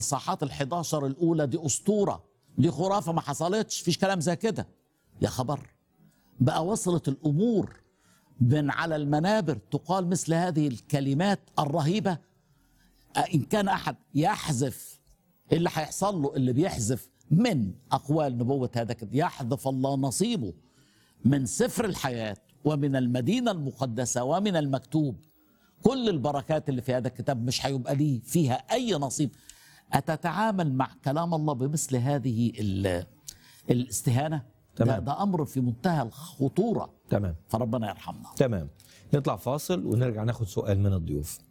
الصحات ال11 الاولى دي اسطوره دي خرافه ما حصلتش فيش كلام زي كده يا خبر بقى وصلت الامور من على المنابر تقال مثل هذه الكلمات الرهيبه ان كان احد يحذف اللي هيحصل له اللي بيحذف من اقوال نبوه هذا كده يحذف الله نصيبه من سفر الحياه ومن المدينه المقدسه ومن المكتوب كل البركات اللي في هذا الكتاب مش هيبقى ليه فيها اي نصيب أتتعامل مع كلام الله بمثل هذه ال- الاستهانة ده, تمام. ده أمر في منتهى الخطورة تمام فربنا يرحمنا تمام نطلع فاصل ونرجع ناخد سؤال من الضيوف